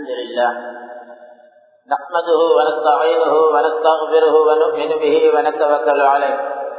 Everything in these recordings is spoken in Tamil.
الحمد لله نحمده ونستعينه ونستغفره ونؤمن به ونتوكل عليه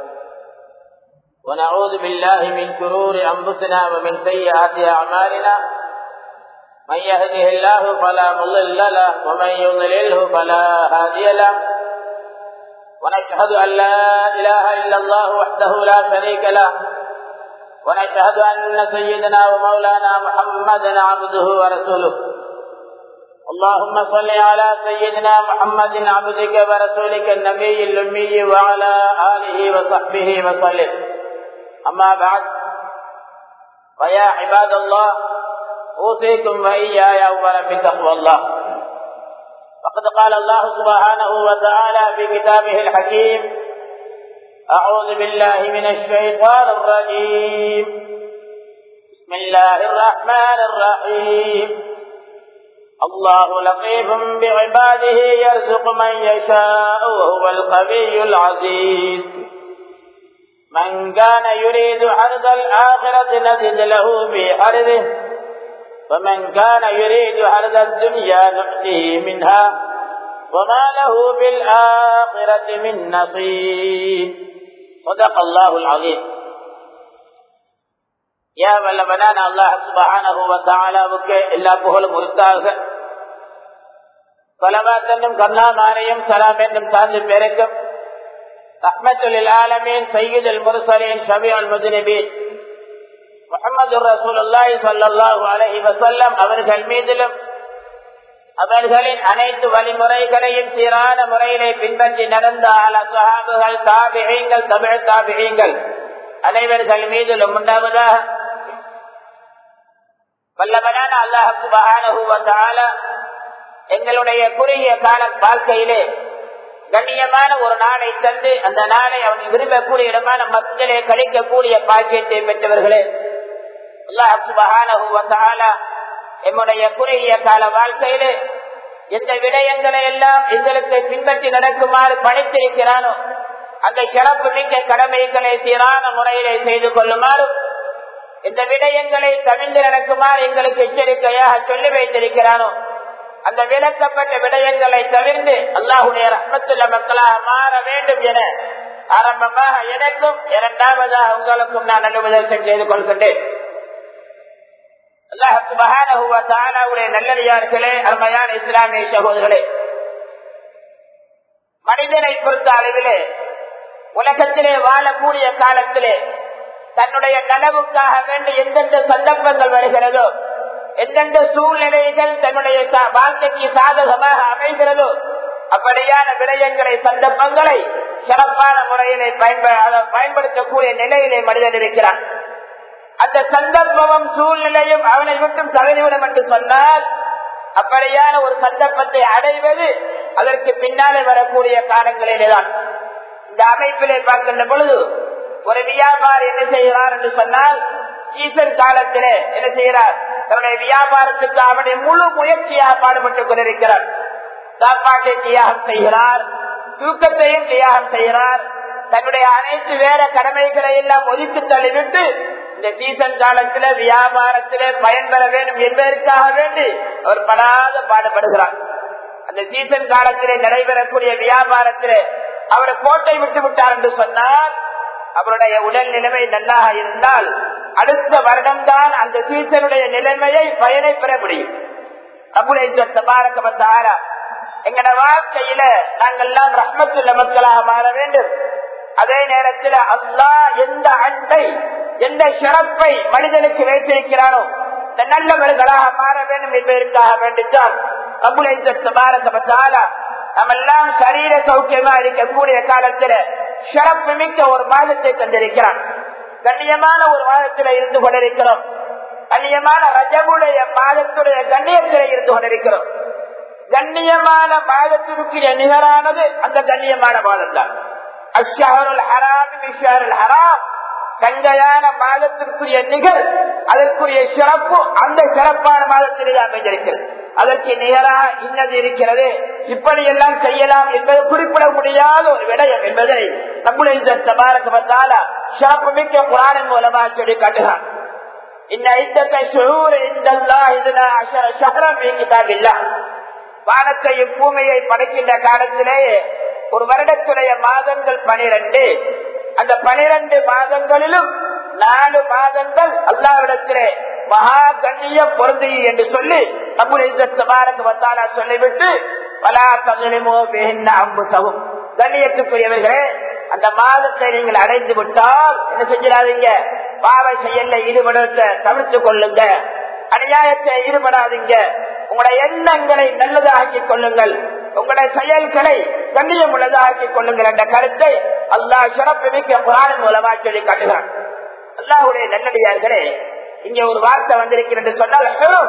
ونعوذ بالله من شرور أنفسنا ومن سيئات أعمالنا من يهده الله فلا مضل له ومن يضلله فلا هادي له ونشهد أن لا إله إلا الله وحده لا شريك له ونشهد أن سيدنا ومولانا محمدا عبده ورسوله اللهم صل على سيدنا محمد عبدك ورسولك النبي الأمي وعلى آله وصحبه وسلم أما بعد فيا عباد الله أوصيكم وإياي أولا بتقوى الله وقد قال الله سبحانه وتعالى في كتابه الحكيم أعوذ بالله من الشيطان الرجيم بسم الله الرحمن الرحيم الله لطيف بعباده يرزق من يشاء وهو القوي العزيز من كان يريد حرث الآخرة نزد له في حرثه ومن كان يريد حرث الدنيا نؤتيه منها وما له بالآخرة من نصيب صدق الله العظيم يا வல்லவனான அல்லாஹ் சுபஹானஹு வ தஆலாவுக்கு எல்லா புகழும் உரித்தாக ஸலவாத் என்னும் கருணாமாரையும் சலாம் என்னும் சார்ந்து பெருக்கும் ரஹ்மத்துல் ஆலமீன் சய்யிதுல் முர்சலீன் ஷபீஉல் முஸ்லிமீன் முஹம்மது ரசூலுல்லாஹி ஸல்லல்லாஹு அலைஹி வஸல்லம் அவர்கள் மீதிலும் அவர்களின் அனைத்து வழிமுறைகளையும் சீரான முறையிலே பின்பற்றி நடந்த ஆல சுஹாபுகள் தாபிகங்கள் தமிழ் தாபிகங்கள் அனைவர்கள் மீதிலும் உண்டாவதாக வல்லவனான அல்லாஹு எங்களுடைய குறுகிய கால வாழ்க்கையிலே கண்ணியமான ஒரு நாளை தந்து அந்த நாளை அவன் விரும்பக்கூடிய இடமான மத்திலே கழிக்கக்கூடிய பாக்கியத்தை பெற்றவர்களே அல்லாஹு எம்முடைய குறுகிய கால வாழ்க்கையிலே எந்த விடயங்களை எல்லாம் எங்களுக்கு பின்பற்றி நடக்குமாறு பணித்திருக்கிறானோ அந்த சிறப்பு மிக்க கடமைகளை சீரான முறையிலே செய்து கொள்ளுமாறும் இந்த விடயங்களை தவிர்ந்து நடக்குமாறு எங்களுக்கு எச்சரிக்கையாக சொல்லி வைத்திருக்கிறானோ அந்த விளக்கப்பட்ட விடயங்களை தவிர்த்து அல்லாஹுடைய ரத்னத்துள்ள மக்களாக மாற வேண்டும் என ஆரம்பமாக எனக்கும் இரண்டாவதாக உங்களுக்கும் நான் அனுபவம் செய்து கொள்கின்றேன் அல்லாஹுடைய நல்லடியார்களே அருமையான இஸ்லாமிய சகோதரர்களே மனிதனை பொறுத்த அளவிலே உலகத்திலே வாழக்கூடிய காலத்திலே தன்னுடைய நனவுக்காக வேண்டி எந்தெந்த சந்தர்ப்பங்கள் வருகிறதோ எந்தெந்த சூழ்நிலைகள் தன்னுடைய வாழ்க்கைக்கு சாதகமாக அமைகிறதோ அப்படியான விடயங்களை சந்தர்ப்பங்களை சிறப்பான முறையிலே பயன்படுத்தக்கூடிய நிலையிலே மனிதன் இருக்கிறான் அந்த சந்தர்ப்பமும் சூழ்நிலையும் அவனை விட்டும் தகுதிவிடும் என்று சொன்னால் அப்படியான ஒரு சந்தர்ப்பத்தை அடைவது அதற்கு பின்னாலே வரக்கூடிய காலங்களிலேதான் இந்த அமைப்பிலே பார்க்கின்ற பொழுது ஒரு வியாபாரி என்ன செய்கிறார் என்று சொன்னால் சீசன் காலத்திலே என்ன செய்கிறார் தன்னுடைய வியாபாரத்துக்கு அவனுடைய முழு முயற்சியாக பாடுபட்டுக் கொண்டிருக்கிறார் சாப்பாட்டை தியாகம் செய்கிறார் தூக்கத்தையும் தியாகம் செய்கிறார் தன்னுடைய அனைத்து வேற கடமைகளை எல்லாம் ஒதுக்கி தள்ளிவிட்டு இந்த சீசன் காலத்தில வியாபாரத்திலே பயன்பெற வேண்டும் என்பதற்காக வேண்டி அவர் படாத பாடுபடுகிறார் அந்த சீசன் காலத்திலே நடைபெறக்கூடிய வியாபாரத்திலே அவரை கோட்டை விட்டு விட்டார் என்று சொன்னால் அவருடைய உடல் நிலைமை நல்லாக இருந்தால் அடுத்த வருடம்தான் அந்த சீசனுடைய நிலைமையை பயனை பெற முடியும் அபுலேஸ்வரா எங்கட வாழ்க்கையில நாங்கெல்லாம் ரஹ்மத்துள்ள மக்களாக மாற வேண்டும் அதே நேரத்தில் அல்லா எந்த அன்பை எந்த சிறப்பை மனிதனுக்கு வைத்திருக்கிறானோ இந்த நல்லவர்களாக மாற வேண்டும் என்பதற்காக வேண்டித்தான் நம்மெல்லாம் சரீர சௌக்கியமா இருக்கக்கூடிய காலத்துல சிறப்பு மிக்க ஒரு மாதத்தை தந்திருக்கிறான் கண்ணியமான ஒரு மாதத்துல இருந்து கொண்டிருக்கிறோம் கண்ணியமான ரஜகுடைய மாதத்துடைய கண்ணியத்தில இருந்து கொண்டிருக்கிறோம் கண்ணியமான மாதத்திற்கு நிகரானது அந்த கண்ணியமான மாதம் தான் அஷாருல் ஹராம் விஷாருல் ஹராம் கங்கையான மாதத்திற்குரிய நிகழ் அதற்குரிய சிறப்பு அந்த சிறப்பான மாதத்திலே அமைந்திருக்கிறது அதற்கு நிகராக இன்னது இருக்கிறது இப்படி எல்லாம் செய்யலாம் என்பது குறிப்பிட முடியாத ஒரு விடயம் என்பதை நம்முடைய இந்த சபாரகத்தால சிறப்பு மிக்க புராணம் மூலமாக சொல்லி காட்டுகிறான் இந்த ஐந்தத்தை சுகூர் இந்த இதுனா சகரம் கிதாபில்லா வானத்தையும் பூமியை படைக்கின்ற காலத்திலேயே ஒரு வருடத்துடைய மாதங்கள் பனிரெண்டு அந்த பனிரெண்டு மாதங்களிலும் நாலு மாதங்கள் அல்லாவிடத்திலே மகா கண்ணியம் பொருந்தி என்று சொல்லி நம்முடைய வந்தாலா சொல்லிவிட்டு பலா தகலிமோ வேண்ட அம்புசவும் கண்ணியத்துக்குரியவர்களே அந்த மாதத்தை நீங்கள் அடைந்து விட்டால் என்ன செஞ்சிடாதீங்க பாவை செயல்ல ஈடுபடுத்த தவிர்த்துக் கொள்ளுங்க அநியாயத்தை ஈடுபடாதீங்க உங்களுடைய எண்ணங்களை நல்லதாக்கிக் கொள்ளுங்கள் உங்களுடைய செயல்களை கண்ணியம் உள்ளதாக்கிக் கொள்ளுங்கள் என்ற கருத்தை அல்லாஹ் சிறப்பு மிக்க புராணம் மூலமா சொல்லி காட்டுகிறான் அல்லாஹுடைய நல்லடியார்களே இங்க ஒரு வார்த்தை வந்திருக்கிறது சொன்னால்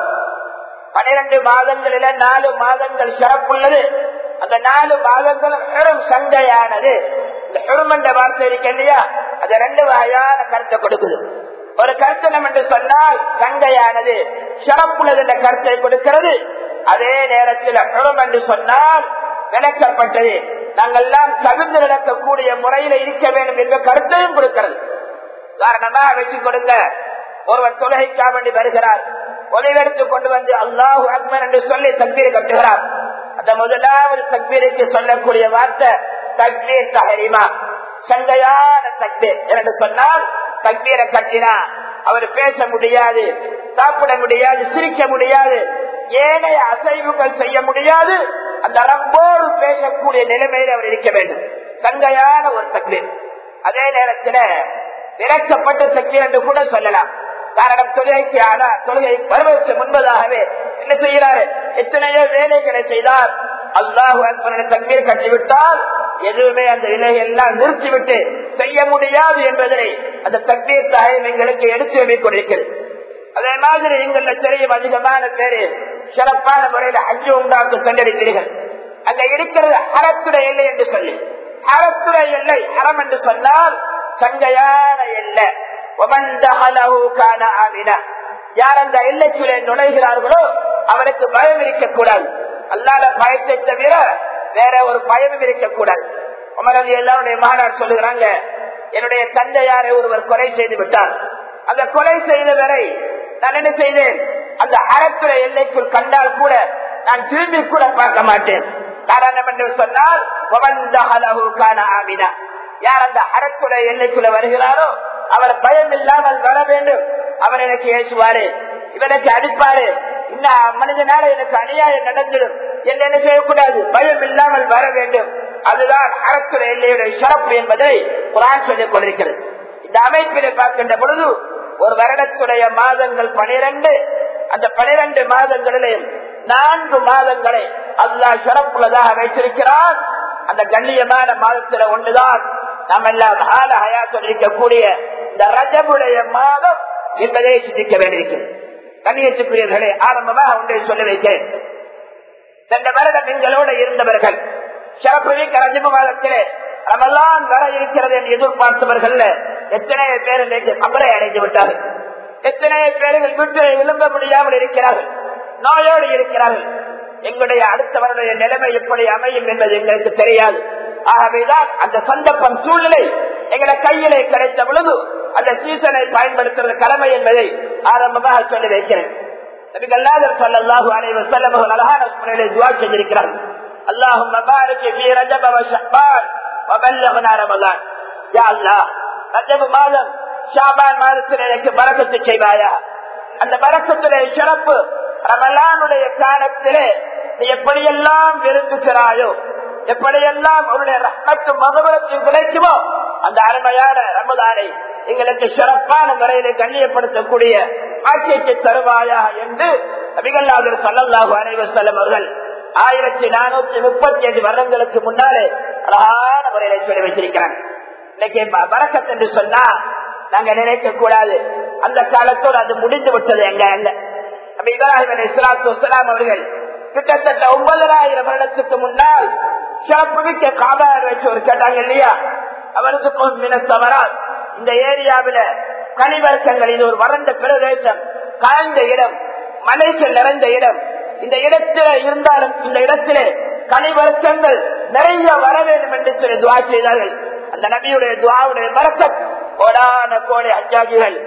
பனிரெண்டு மாதங்களில நாலு மாதங்கள் சிறப்புள்ளது அந்த நாலு மாதங்களும் பெரும் சங்கையானது இந்த பெரும் என்ற வார்த்தை இருக்கு இல்லையா அது ரெண்டு வகையான கருத்தை கொடுக்குது ஒரு கருத்தனம் என்று சொன்னால் சங்கையானது சிறப்புள்ளது என்ற கருத்தை கொடுக்கிறது அதே நேரத்தில் பெரும் என்று சொன்னால் விளக்கப்பட்டது நாங்கள் எல்லாம் தகுந்து நடக்கக்கூடிய முறையில இருக்க வேண்டும் என்ற கருத்தையும் கொடுக்கிறது காரணமா வச்சு கொடுங்க ஒருவர் தொழுகைக்காக வேண்டி வருகிறார் உதவியெடுத்து கொண்டு வந்து அல்லாஹு அக்மர் என்று சொல்லி தக்பீர் கட்டுகிறார் அந்த முதலாவது தக்பீருக்கு சொல்லக்கூடிய வார்த்தை தக்பீர் தஹரிமா சங்கையான தக்பீர் என்று சொன்னால் தக்பீரை கட்டினா அவர் பேச முடியாது சாப்பிட முடியாது சிரிக்க முடியாது ஏனைய அசைவுகள் செய்ய முடியாது அந்த ரப்போடு பேசக்கூடிய நிலைமையில் அவர் இருக்க வேண்டும் சங்கையான ஒரு தக்பீர் அதே நேரத்தில் விளக்கப்பட்ட தக்பீர் என்று கூட சொல்லலாம் காரணம் தொழுகைக்கு ஆனா தொழுகை வருவதற்கு முன்பதாகவே என்ன செய்கிறார் எத்தனையோ வேலைகளை செய்தார் அல்லாஹு அக்பரனை தண்ணீர் கட்டிவிட்டால் எதுவுமே அந்த நிலையெல்லாம் நிறுத்திவிட்டு செய்ய முடியாது என்பதனை அந்த தண்ணீர் சாயம் எங்களுக்கு எடுத்து வைத்துக் கொண்டிருக்கிறது அதே மாதிரி எங்கள தெரியும் அதிகமான பேரு சிறப்பான முறையில் அஞ்சு உண்டாக்கு கண்டறிந்தீர்கள் அங்க இருக்கிறது அறத்துடைய எல்லை என்று சொல்லி அறத்துடைய எல்லை அறம் என்று சொன்னால் சங்கையான எல்லை யார் அந்த எல்லைக்குள்ளே நுழைகிறார்களோ அவனுக்கு பயம் இருக்கக்கூடாது அல்லாத பயத்தை தவிர வேற ஒரு பயமும் இருக்கக்கூடாது அமரது எல்லாருடைய மாநாடு சொல்லுகிறாங்க என்னுடைய தந்தையாரை ஒருவர் கொலை செய்து விட்டார் அந்த கொலை செய்தவரை நான் என்ன செய்தேன் அந்த அறத்துறை எல்லைக்குள் கண்டால் கூட நான் திரும்பி கூட பார்க்க மாட்டேன் காரணம் என்று சொன்னால் யார் அந்த அறத்துறை எல்லைக்குள்ள வருகிறாரோ அவர் பயம் இல்லாமல் வர வேண்டும் அவர் எனக்கு ஏசுவாரு இவனுக்கு அடிப்பாரு இந்த மனிதனால எனக்கு அநியாயம் நடந்துடும் என்று என்ன செய்யக்கூடாது பயம் இல்லாமல் வர வேண்டும் அதுதான் அறத்துறை எல்லையுடைய சிறப்பு என்பதை குரான் சொல்லிக் கொண்டிருக்கிறது இந்த அமைப்பினை பார்க்கின்ற பொழுது ஒரு வருடத்துடைய மாதங்கள் பனிரெண்டு அந்த பனிரெண்டு மாதங்களிலும் நான்கு மாதங்களை அல்லாஹ் சிறப்புள்ளதாக வைத்திருக்கிறான் அந்த கண்ணியமான மாதத்துல ஒன்றுதான் நாம் எல்லாம் ஆல ஹயாத்தில் இருக்கக்கூடிய இந்த ரஜபுடைய மாதம் என்பதை சிந்திக்க வேண்டியிருக்கிறது கண்ணியத்துக்குரியவர்களே ஆரம்பமாக ஒன்றை சொல்லி வைக்கிறேன் சென்ற வருடம் எங்களோடு இருந்தவர்கள் சிறப்புமிக்க ரஜபு மாதத்திலே ரமலான் வர இருக்கிறது என்று எதிர்பார்த்தவர்கள் எத்தனை பேர் இன்றைக்கு கபலை அடைந்து விட்டார்கள் எத்தனை பேர்கள் வீட்டில் விளம்ப முடியாமல் இருக்கிறார்கள் நோயோடு இருக்கிறார்கள் எங்களுடைய அடுத்தவருடைய நிலைமை எப்படி அமையும் என்பது எங்களுக்கு தெரியாது ஆகவேதான் அந்த சந்தர்ப்பம் சூழ்நிலை எங்களை கையிலே கிடைத்த பொழுது அந்த சீசனை பயன்படுத்துறது கடமை என்பதை ஆரம்பமாக சொல்லி வைக்கிறேன் நபிகல்லாதர் சொல்லல்லாஹு அனைவர் செல்லவர்கள் அழகான முறையிலே துவா செஞ்சிருக்கிறார்கள் அல்லாஹும் மபாருக்கு ஃபீ ரஜப வ ஷஅபான் வ பல்லகனா ரமலான் யா அல்லாஹ் ரஜப மாதம் ஷாபான் மாதத்தில் எனக்கு பரக்கத்து செய்வாயா அந்த பரக்கத்திலே சிறப்பு ரமலானுடைய காலத்திலே நீ எப்படியெல்லாம் விரும்புகிறாயோ எப்படியெல்லாம் அவருடைய ரத்தத்து மகபலத்தில் கிடைக்குமோ அந்த அருமையான ரமதானை எங்களுக்கு சிறப்பான முறையில கண்ணியப்படுத்தக்கூடிய ஆட்சியத்தை தருவாயா என்று அபிகல்லாதர் சல்லல்லாஹு அனைவர் செல்லும் அவர்கள் ஆயிரத்தி நானூத்தி முப்பத்தி அஞ்சு வருடங்களுக்கு முன்னாலே அழகான முறையில சொல்லி வச்சிருக்கிறாங்க இன்னைக்கு வரக்கத் என்று சொன்னா நாங்க நினைக்க கூடாது அந்த காலத்தோடு அது முடிந்து விட்டது எங்க அல்ல நம்ம இப்ராஹிம் அலி இஸ்லாத்து வசலாம் அவர்கள் கிட்டத்தட்ட ஒன்பதாயிரம் வருடத்துக்கு முன்னால் சிறப்புமிக்க காபாடு வச்சு ஒரு கேட்டாங்க இல்லையா அவருக்கு மினத்தவரால் இந்த ஏரியாவில கனிவர்க்கங்கள் இது ஒரு வறண்ட பிரதேசம் காய்ந்த இடம் மலைகள் நிறைந்த இடம் இந்த இடத்தில இருந்தாலும் இந்த இடத்திலே கனிவர்க்கங்கள் நிறைய வர வேண்டும் என்று சொல்லி துவா செய்தார்கள் அந்த நபியுடைய துவாவுடைய மரக்கம் கோடான கோடை அஜாஜிகள்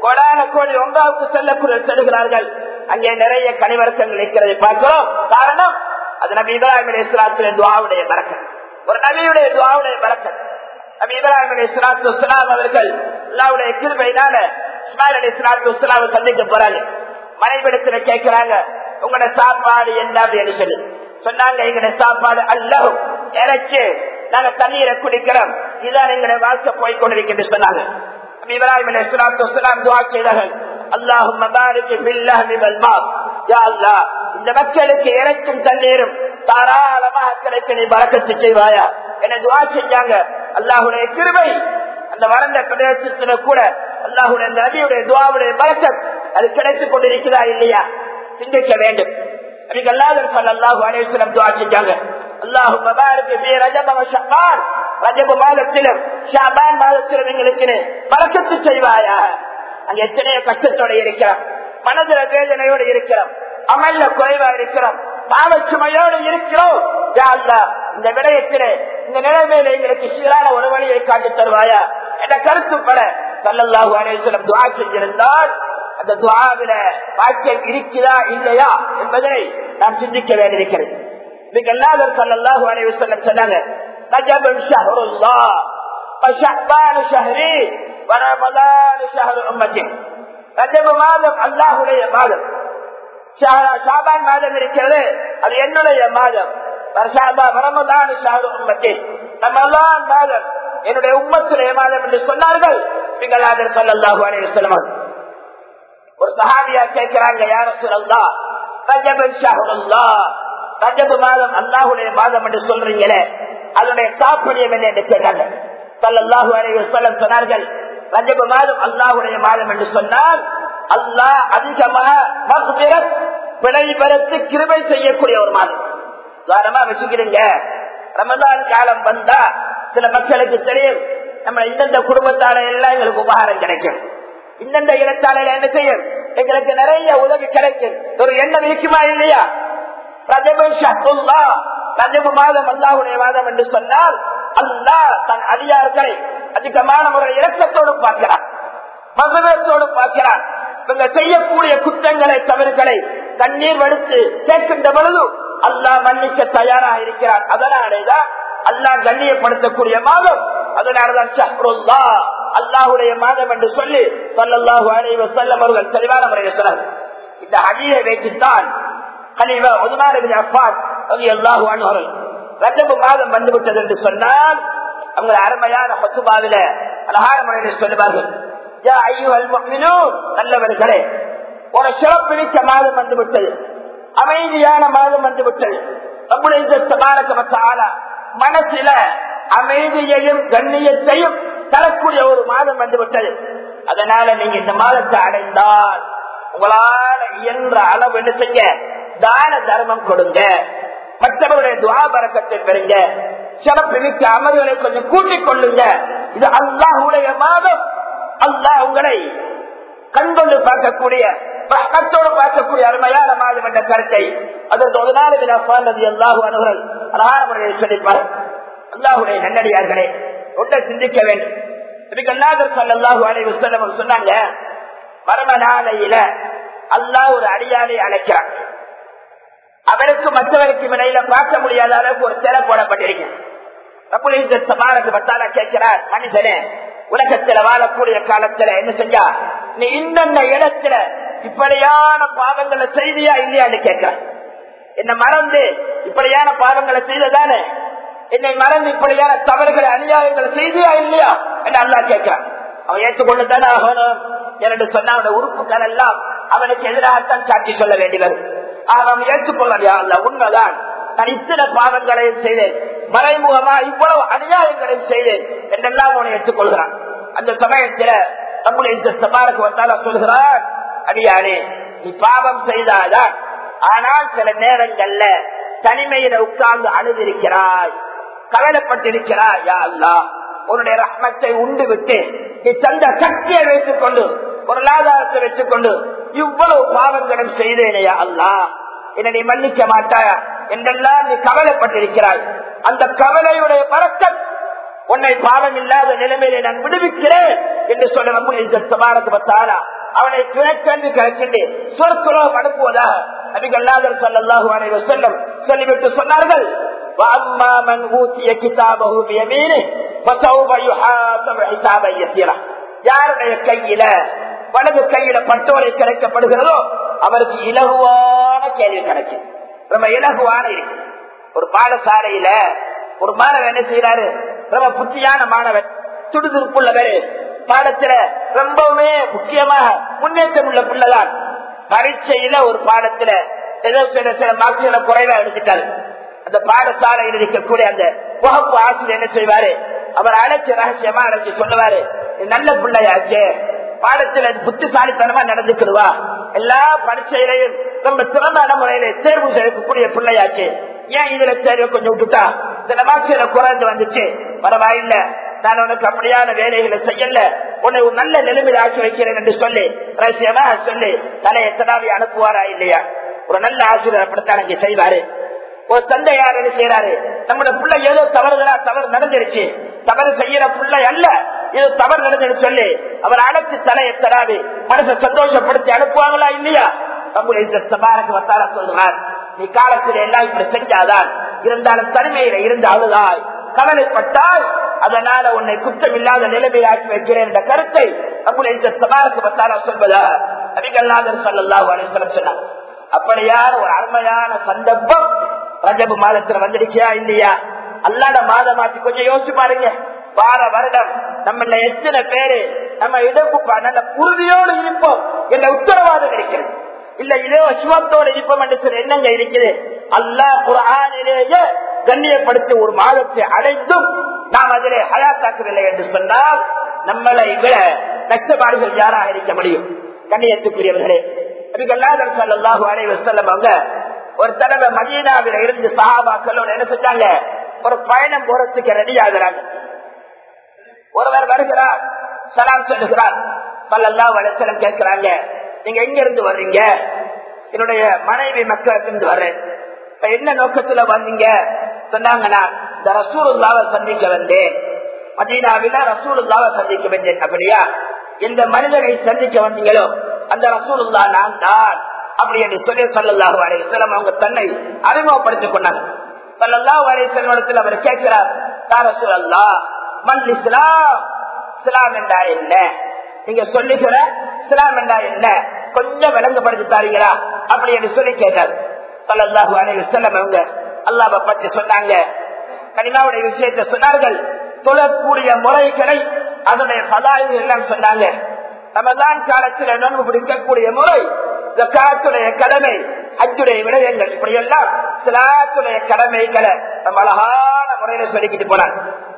கொடான கோடி ஒன்றாவுக்கு செல்லக்கூடிய செல்கிறார்கள் அங்கே நிறைய கனிவரக்கங்கள் இருக்கிறதை பார்க்கிறோம் காரணம் அது நபி இப்ராஹிம் அலி இஸ்லாத்துடைய துவாவுடைய பறக்கன் ஒரு நபியுடைய துவாவுடைய பறக்கன் நபி இப்ராஹிம் அலி இஸ்லாத்து இஸ்லாம் அவர்கள் அல்லாவுடைய கிருபையினால இஸ்மாயில் அலி இஸ்லாத்து இஸ்லாமை சந்திக்க போறாங்க மனைவிடத்துல கேட்கிறாங்க உங்களோட சாப்பாடு என்ன அப்படின்னு சொல்லி சொன்னாங்க எங்களுடைய சாப்பாடு அல்லவும் இறைச்சு நாங்க தண்ணீரை குடிக்கிறோம் இதான் எங்களுடைய வாழ்க்கை போய் கொண்டிருக்கிறது சொன்னாங்க நபி இப்ராஹிம் அலி இஸ்லாத்து இஸ்லாம் துவா செய்தார்கள் அல்லாஹும் மபாரிக்கு பில்லாஹி வல்மா யா அல்லாஹ் இந்த மக்களுக்கு இறைக்கும் தண்ணீரும் தாராளமாக கிடைக்க நீ பறக்கத்து செய்வாயா என துவா செஞ்சாங்க அல்லாஹுடைய கிருபை அந்த வறண்ட பிரதேசத்துல கூட அல்லாஹுடைய நபியுடைய துவாவுடைய பறக்கம் அது கிடைத்துக் கொண்டிருக்கிறதா இல்லையா சிந்திக்க வேண்டும் அதுக்கு அல்லாஹ் அல்லாஹு அலேஸ்வரம் துவா செஞ்சாங்க அல்லாஹு மபாருக்கு பி ரஜப வ ஷஅபான் ரஜப மாதத்திலும் ஷாபான் மாதத்திலும் எங்களுக்கு பறக்கத்து செய்வாயா அங்க எத்தனையோ கஷ்டத்தோட இருக்கிறோம் மனதில வேதனையோடு இருக்கிறோம் அமல்ல குறைவா இருக்கிறோம் பாவச்சுமையோடு இருக்கிறோம் யா அல்லாஹ், இந்த விடயத்திலே இந்த நிலைமையில எங்களுக்கு சீரான ஒரு வழியை காட்டி தருவாயா என்ற கருத்துப்பட சல்லல்லாஹு அலைஹிஸ்ஸலாம் துஆ செஞ்சிருந்தால் அந்த துஆவில பாக்கியம் இருக்கிறதா இல்லையா என்பதை நாம் சிந்திக்க வேண்டியிருக்கிறது இதுக்கு எல்லாரும் சல்லல்லாஹு அலைஹி வஸல்லம் சொன்னாங்க ரஜபன் ஷஹ்ருல்லாஹ் وشعبان شهري ورمضان شهر امتي ரஜப மாதம் அல்லாஹுடைய மாதம் ஷா- ஷாபான் மாதம் இருக்கிறது அது என்னுடைய மாதம் ஷாபா- ரமதான் ஷஹரு உம்மத்தி ரமலான் மாதம் என்னுடைய உம்மத்துடைய மாதம் என்று சொன்னார்கள் பிங்களாதர் சொல்லல்லாஹு அலைஹி வஸல்லம் ஒரு சஹாபியா கேட்கிறாங்க யார சொல்லா ரஜபன் ஷஹருல்லா ரஜபு மாதம் அல்லாஹுடைய மாதம் என்று சொல்றீங்களே அதனுடைய தாற்பயம் என்ன என்று கேட்டாங்க சல்லல்லாஹு அலைஹி வஸல்லம் சொன்னார்கள் ரஜபு மாதம் அல்லாஹுடைய மாதம் என்று சொன்னால் அல்லாஹ் அதிகமாக மக்பிரத் பிழை பெறத்து கிருபை செய்யக்கூடிய ஒரு மாதம் உதாரணமா வச்சுக்கிறீங்க ரமதான் காலம் வந்தா சில மக்களுக்கு தெரியும் நம்ம இந்தந்த குடும்பத்தால எல்லாம் எங்களுக்கு உபகாரம் கிடைக்கும் இந்தந்த இடத்தால என்ன செய்யும் எங்களுக்கு நிறைய உதவி கிடைக்கும் ஒரு எண்ணம் இருக்குமா இல்லையா ரஜபு ஷஹ்ருல்லா, ரஜபு மாதம் அல்லாஹுடைய மாதம் என்று சொன்னால் அல்லாஹ் தன் அதிகாரங்களை அதிகமான முறை இறக்கத்தோடு பார்க்கிறான் மகதத்தோடு பார்க்கிறான் இவங்க செய்யக்கூடிய குற்றங்களை தவறுகளை தண்ணீர் வடுத்து கேட்கின்ற பொழுது அல்லாஹ் மன்னிக்க தயாராக இருக்கிறார் அதனாலேதான் அல்லாஹ் கண்ணியப்படுத்தக்கூடிய மாதம் அதனாலதான் ஷஹ்ருல்லா அல்லாஹுடைய மாதம் என்று சொல்லி சல்லல்லாஹு அலைஹி வஸல்லம் அவர்கள் தெளிவான முறையில் சொன்னார் இந்த அடியை வைத்துத்தான் கலிவா உதுமான் இப்னு அஃபான் ரலியல்லாஹு அன்ஹு அவர்கள் ரஜபு மாதம் வந்துவிட்டது என்று சொன்னால் அவங்க அருமையான ஹுத்துபாவில அழகான முறையில் சொல்லுவார்கள் யா ஐயுஹல் முஃமினூன் நல்லவர்களே ஒரு சிறப்பிடித்த மாதம் வந்துவிட்டது அமைதியான மாதம் வந்துவிட்டது நம்முடைய தபாரக மத்தாலா மனசில அமைதியையும் கண்ணியத்தையும் தரக்கூடிய ஒரு மாதம் வந்துவிட்டது அதனால நீங்க இந்த மாதத்தை அடைந்தால் உங்களால இயன்ற அளவு என்ன செய்ய தான தர்மம் கொடுங்க மற்றவர்களுடைய துவாபரக்கத்தை பெறுங்க சிறப்பு மிக்க அமல்களை கொஞ்சம் கூட்டிக் கொள்ளுங்க இது அல்லாஹுடைய மாதம் அல்லாஹ் உங்களை கண்கொண்டு பார்க்கக்கூடிய ரஹ்மத்தோடு பார்க்கக்கூடிய அருமையான மாதம் என்ற கருத்தை அதற்கு ஒரு நாள் அல்லாஹு அனுகுரல் அழகான முறையில் சொல்லிப்பார் அல்லாஹுடைய நன்னடியார்களே ஒன்றை சிந்திக்க வேண்டும் இதுக்கு அல்லாஹர் சல்லாஹூ அலை வசல்லம் சொன்னாங்க மரண நாளையில அல்லாஹ் ஒரு அடியாரை அழைக்கிறான் அவருக்கு மற்றவருக்கு இடையில பார்க்க முடியாத அளவுக்கு ஒரு சிலை போடப்பட்டிருக்கு பத்தால கேட்கிறார் மனிதனே உலகத்துல வாழக்கூடிய காலத்துல என்ன செஞ்சா நீ இந்தந்த இடத்துல இப்படியான பாவங்களை செய்தியா இல்லையான்னு கேட்கிறான் என்ன மறந்து இப்படியான பாவங்களை செய்ததானே என்னை மறந்து இப்படியான தவறுகளை அநியாயங்களை செய்தியா இல்லையா என்று அல்லா கேட்கிறான் அவன் ஏற்றுக்கொண்டுதானே ஆகணும் என்று சொன்ன அவனுடைய உறுப்புகள் எல்லாம் அவனுக்கு எதிராகத்தான் சாட்சி சொல்ல வேண்டியவர் அவன் ஏற்றுக்கொள்ளாடியா அல்ல உண்மைதான் நான் இத்தனை பாவங்களையும் செய்தேன் மறைமுகமா இவ்வளவு அநியாயங்களையும் செய்தேன் என்றெல்லாம் அவனை ஏற்றுக்கொள்கிறான் அந்த சமயத்துல நம்முடைய இந்த சபாருக்கு வந்தால சொல்கிறான் அடியானே நீ பாவம் செய்தாதான் ஆனால் சில நேரங்கள்ல தனிமையில உட்கார்ந்து அழுதிருக்கிறாய் கவலைப்பட்டிருக்கிறாய் யா அல்லா உன்னுடைய ரஹ்மத்தை உண்டு விட்டு நீ தந்த சக்தியை வைத்துக் கொண்டு பொருளாதாரத்தை வச்சுக் கொண்டு இவ்வளவு பாவங்களும் செய்தேனையா அல்லா என்னை நீ மன்னிக்க மாட்டாயா என்றெல்லாம் நீ கவலைப்பட்டிருக்கிறாய் அந்த கவலையுடைய பறக்கம் உன்னை பாவம் இல்லாத நிலைமையிலே நான் விடுவிக்கிறேன் என்று சொல்ல நம்ம அவனை கிழக்கென்று கிழக்கின்றேன் சொற்களோம் அனுப்புவதாக நபிகல்லாதர் சல்லாஹு அனைவர் செல்லும் சொல்லிவிட்டு சொன்னார்கள் وأما من أوتي كتابه بيمينه فسوف يحاسب حسابا يسيرا யாருடைய கையில வலது கையில பட்டோரை கிடைக்கப்படுகிறதோ அவருக்கு இலகுவான கேள்வி கிடைக்கும் ரொம்ப இலகுவான இருக்கு ஒரு பாடசாலையில ஒரு மாணவன் என்ன செய்யறாரு ரொம்ப புத்தியான மாணவன் துடுதுருப்புள்ளவர் பாடத்துல ரொம்பவுமே முக்கியமாக முன்னேற்றம் உள்ள பிள்ளைதான் பரீட்சையில ஒரு பாடத்துல ஏதோ சில சில மார்க்குகளை குறைவா எடுத்துட்டாரு அந்த பாடசாலையில் இருக்கக்கூடிய அந்த வகுப்பு ஆசிரியர் என்ன செய்வாரு அவர் அழைச்சு ரகசியமா அழைச்சு சொல்லுவாரு நல்ல பிள்ளையாச்சே பாடத்துல புத்திசாலித்தனமா நடந்துக்கிடுவா எல்லா பரீட்சையிலையும் ரொம்ப திறமையான முறையில தேர்வு செய்யக்கூடிய பிள்ளையாச்சு ஏன் இதுல தேர்வு கொஞ்சம் விட்டுட்டா சில மார்க்சில குறைந்து வந்துச்சு பரவாயில்ல நான் உனக்கு அப்படியான வேலைகளை செய்யல உன்னை ஒரு நல்ல நிலைமையில் ஆக்கி வைக்கிறேன் என்று சொல்லி ரகசியமா சொல்லி தலையை தடாவி அனுப்புவாரா இல்லையா ஒரு நல்ல ஆசிரியர் அப்படித்தான் இங்க செய்வாரு ஒரு தந்தையார் என்ன செய்யறாரு நம்மளோட பிள்ளை ஏதோ தவறுகளா தவறு நடந்துருச்சு தவறு செய்யற பிள்ளை அல்ல ஏதோ தவறு நடந்துன்னு சொல்லி அவர் அழைச்சு தலையை தராது மனசை சந்தோஷப்படுத்தி அனுப்புவாங்களா இல்லையா நம்முடைய இந்த சபாரக்கு வத்தால சொல்றார் நீ காலத்தில் எல்லாம் இப்படி செஞ்சாதான் இருந்தாலும் தனிமையில இருந்து அழுதாய் கவலைப்பட்டால் அதனால உன்னை குற்றம் இல்லாத நிலைமையாக்கி வைக்கிறேன் என்ற கருத்தை நம்முடைய இந்த சபாரக்கு வத்தால சொல்வதா நபிகல்லாதர் சொல்லலாம் அலிஸ்வரம் சொன்னார் அப்படியான ஒரு அருமையான சந்தர்ப்பம் ரஜபு மாதத்துல வந்துடுச்சியா இல்லையா அல்லாத மாதமாச்சு கொஞ்சம் யோசிச்சு பாருங்க வார வருடம் நம்ம எத்தனை பேரு நம்ம இடப்பு நல்ல உறுதியோடு இருப்போம் என்ற உத்தரவாதம் இருக்கிறது இல்ல இதோ சிவத்தோடு இருப்போம் என்று சில எண்ணங்க இருக்குது அல்லா குரானிலேயே கண்ணியப்படுத்தி ஒரு மாதத்தை அடைந்தும் நாம் அதிலே ஹயாத்தாக்கவில்லை என்று சொன்னால் நம்மளை விட கஷ்டப்பாடுகள் யாராக இருக்க முடியும் கண்ணியத்துக்குரியவர்களே அவங்க ஒரு தடவை மதீனாவில இருந்து சஹாபாக்களோட என்ன செஞ்சாங்க ஒரு பயணம் போறதுக்கு ரெடி ஆகுறாங்க ஒருவர் வருகிறார் சலாம் சொல்லுகிறார் பல்லல்லா வளசலம் கேட்கிறாங்க நீங்க எங்க இருந்து வர்றீங்க என்னுடைய மனைவி மக்களுக்கு இருந்து வர்றேன் இப்ப என்ன நோக்கத்துல வந்தீங்க சொன்னாங்கன்னா இந்த ரசூலுல்லாவை சந்திக்க வந்தேன் மதீனாவில ரசூலுல்லாவை சந்திக்க வந்தேன் அப்படியா எந்த மனிதனை சந்திக்க வந்தீங்களோ அந்த ரசூலுல்லா நான் தான் அப்படி என்று சொல்லி சொல்லல்லாஹு அலையம் அவங்க தன்னை அறிமுகப்படுத்திக் கொண்டாங்க சொல்லல்லாஹு அலையம் அவர் கேட்கிறார் தார சூழல்லா மண் இஸ்லாம் இஸ்லாம் என்றா என்ன நீங்க சொல்லுகிற இஸ்லாம் என்றா என்ன கொஞ்சம் விளங்கப்படுத்தி தாரீங்களா அப்படி என்று சொல்லி கேட்டார் சொல்லல்லாஹு அலையம் அவங்க அல்லாவை பற்றி சொன்னாங்க கனிமாவுடைய விஷயத்தை சொன்னார்கள் தொழக்கூடிய முறைகளை அதனுடைய பதாயுகள் எல்லாம் சொன்னாங்க ரமதான் காலத்தில் நோன்பு பிடிக்கக்கூடிய முறை ஜக்காத்துடைய கடமை அச்சுடைய விடயங்கள் இப்படி எல்லாம் சிலாத்துடைய கடமைகளை நம்ம அழகான முறையில சொல்லிக்கிட்டு போனாங்க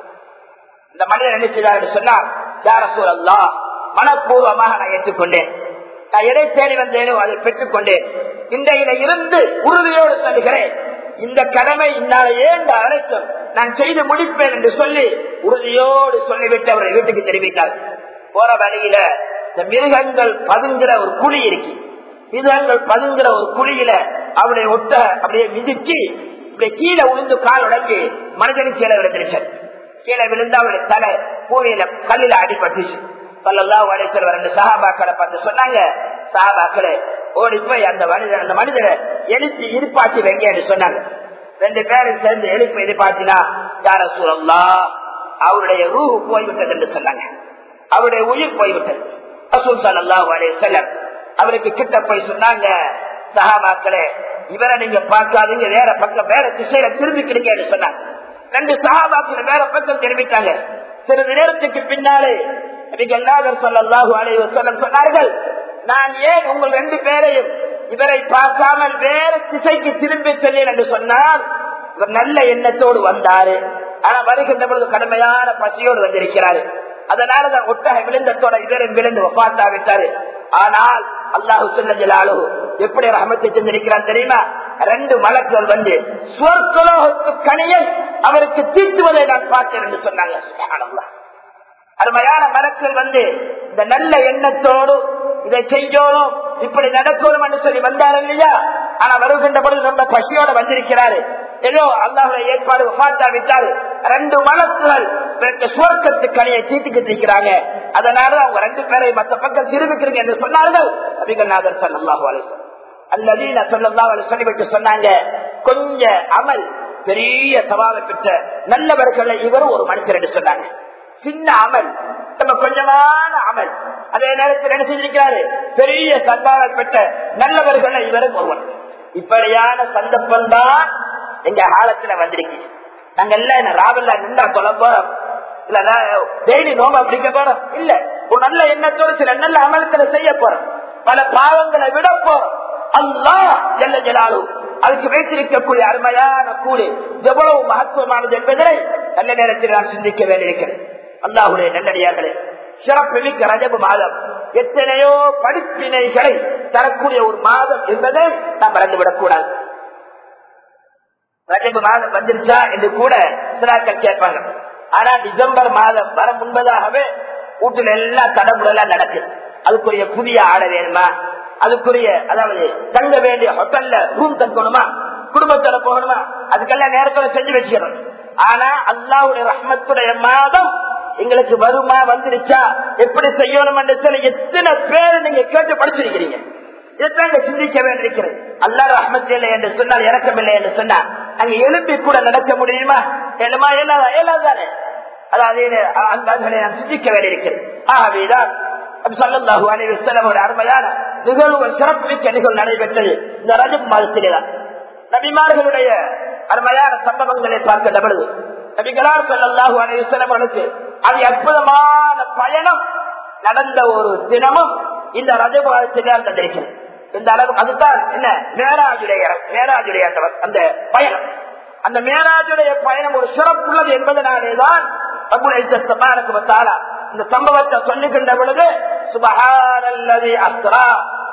இந்த மனிதன் என்ன செய்தார் சொன்னார் யார சூழல்லா மனப்பூர்வமாக நான் ஏற்றுக்கொண்டேன் நான் எதை தேடி வந்தேனோ அதை பெற்றுக்கொண்டேன் இன்றையில இருந்து உறுதியோடு சொல்லுகிறேன் இந்த கடமை இந்நாள ஏந்த அனைத்தும் நான் செய்து முடிப்பேன் என்று சொல்லி உறுதியோடு சொல்லிவிட்டு அவரை வீட்டுக்கு தெரிவித்தார் போற வழியில இந்த மிருகங்கள் பதுங்குற ஒரு குழி இருக்கு மிருகங்கள் பதுங்குற ஒரு குழியில அவருடைய ஒட்ட அப்படியே மிதிச்சு இப்படி கீழே உளுந்து கால் உடஞ்சி மனிதனுக்கு கீழே விழுந்துருச்சார் கீழே விழுந்து அவருடைய தலை பூமியில கல்லில அடிபட்டுச்சு சொல்லலாம் வடைசல் ரெண்டு சகாபாக்களை பார்த்து சொன்னாங்க சகாபாக்களே ஓடி போய் அந்த மனிதன் அந்த மனிதனை எழுப்பி இருப்பாச்சி வைங்கன்னு சொன்னாங்க ரெண்டு பேரும் சேர்ந்து எழுப்பி எதிர்பார்த்தினா யார சூழல்லா அவருடைய ரூ போய்விட்டது என்று சொன்னாங்க அவருடைய உயிர் போய்விட்டது ரசூல் சல்லாஹூ அலையம் அவருக்கு கிட்ட போய் சொன்னாங்க சகாபாக்களே இவரை நீங்க பார்க்காதீங்க வேற பக்கம் வேற திசையில திரும்பிக்கிறீங்கன்னு சொன்னாங்க ரெண்டு சகாபாக்கள் வேற பக்கம் திரும்பிட்டாங்க சிறிது நேரத்துக்கு பின்னாலே சொல்லாஹு அலைவசல்லம் சொன்னார்கள் நான் ஏன் உங்கள் ரெண்டு பேரையும் இவரை பார்க்காமல் வேற திசைக்கு திரும்பி செல்லேன் என்று சொன்னால் இவர் நல்ல எண்ணத்தோடு வந்தாரு ஆனா வருகின்ற பொழுது கடுமையான பசியோடு வந்திருக்கிறாரு அதனாலதான் ஒட்டக விழுந்தத்தோட இவரும் விழுந்து ஒப்பாத்தாவிட்டாரு ஆனால் அல்லாஹு சொல்லு எப்படி ரஹமத்தை செஞ்சிருக்கிறார் தெரியுமா ரெண்டு மலக்கள் வந்து சுவர்கலோகத்து கனியை அவருக்கு தீட்டுவதை நான் பார்த்தேன் என்று சொன்னாங்க அருமையான மலக்கள் வந்து இந்த நல்ல எண்ணத்தோடு இதை செய்யணும் இப்படி நடக்கணும் என்று சொல்லி வந்தார் இல்லையா ஆனா வருகின்ற பொழுது ரொம்ப பசியோட வந்திருக்கிறாரு ஏதோ அல்லாஹுடைய ஏற்பாடு பார்த்தா விட்டாரு ரெண்டு மலக்குகள் சுவர்க்கத்து கனியை தீட்டிக்கிட்டு இருக்கிறாங்க அதனால அவங்க ரெண்டு பேரை மற்ற பக்கம் திரும்பிக்கிறீங்க என்று சொன்னார்கள் அபிகநாதர் சல்லாஹு அலிஸ்லாம் அல்லது நான் சொல்லலாம் சொல்லிவிட்டு சொன்னாங்க கொஞ்ச அமல் பெரிய சவாலை பெற்ற நல்லவர்களை இவரும் ஒரு மனுஷர் என்று சொன்னாங்க சின்ன அமல் நம்ம கொஞ்சமான அமல் அதே நேரத்தில் என்ன செஞ்சிருக்கிறாரு பெரிய சந்தாவை பெற்ற நல்லவர்கள் இவரும் ஒருவர் இப்படியான சந்தர்ப்பம் தான் எங்க காலத்துல வந்திருக்கு நாங்க எல்லாம் என்ன ராவல்ல நின்றா சொல்ல போறோம் இல்ல டெய்லி நோம்பு பிடிக்க போறோம் இல்ல ஒரு நல்ல எண்ணத்தோடு சில நல்ல அமலத்துல செய்ய போறோம் பல பாவங்களை விட போறோம் அல்லா ஜல்ல ஜலாலும் அதுக்கு வைத்திருக்கக்கூடிய அருமையான கூலி எவ்வளவு மகத்துவமானது என்பதை நல்ல நேரத்தில் நான் சிந்திக்க வேண்டியிருக்கிறேன் அல்லாஹுடைய நல்லடியார்களே சிறப்புமிக்க ரஜபு மாதம் எத்தனையோ படிப்பினைகளை தரக்கூடிய ஒரு மாதம் என்பதை நாம் மறந்துவிடக் கூடாது ரஜபு மாதம் வந்துருச்சா என்று கூட சிலாக்கள் கேட்பாங்க ஆனா டிசம்பர் மாதம் வர முன்பதாகவே வீட்டுல எல்லாம் தடமுடலாம் நடக்குது அதுக்குரிய புதிய ஆடை வேணுமா அதுக்குரிய அதாவது தங்க வேண்டிய ஹோட்டல்ல ரூம் தங்கணுமா குடும்பத்தோட போகணுமா அதுக்கெல்லாம் நேரத்தோட செஞ்சு வச்சுக்கணும் ஆனா அல்லாவுடைய ரஹ்மத்துடைய மாதம் எங்களுக்கு வருமா வந்துருச்சா எப்படி செய்யணும் என்று சொல்லி எத்தனை பேர் நீங்க கேட்டு படிச்சிருக்கிறீங்க இதைத்தாங்க சிந்திக்க வேண்டியிருக்கிறது அல்லா ரஹ்மத் இல்லை என்று சொன்னால் இறக்கம் இல்லை என்று சொன்னா அங்க எழுப்பி கூட நடக்க முடியுமா ஏழுமா ஏழாதா ஏழாதானே அதாவது அந்த நாம் சிந்திக்க வேண்டியிருக்கிறது ஆகவேதான் சல்லாஹூ அலி வஸ்லம் ஒரு அருமையான நிகழ்வுகள் சிறப்புமிக்க நிகழ்வு நடைபெற்றது இந்த ரஜப் மாதத்திலேதான் நபிமார்களுடைய அருமையான சம்பவங்களை பார்க்கின்ற பொழுது நபிகளார் சல்லாஹூ அலி வஸ்லம் அவர்களுக்கு அது அற்புதமான பயணம் நடந்த ஒரு தினமும் இந்த ரஜப் மாதத்திலே தந்திருக்கிறது இந்த அளவு அதுதான் என்ன மேராஜுடைய மேராஜுடைய அந்த பயணம் அந்த மேராஜுடைய பயணம் ஒரு சிறப்புள்ளது என்பதனாலேதான் இந்த சம்பவத்தை சொல்லுகின்ற பொழுது சுபஹானல்லதி அஸ்ரா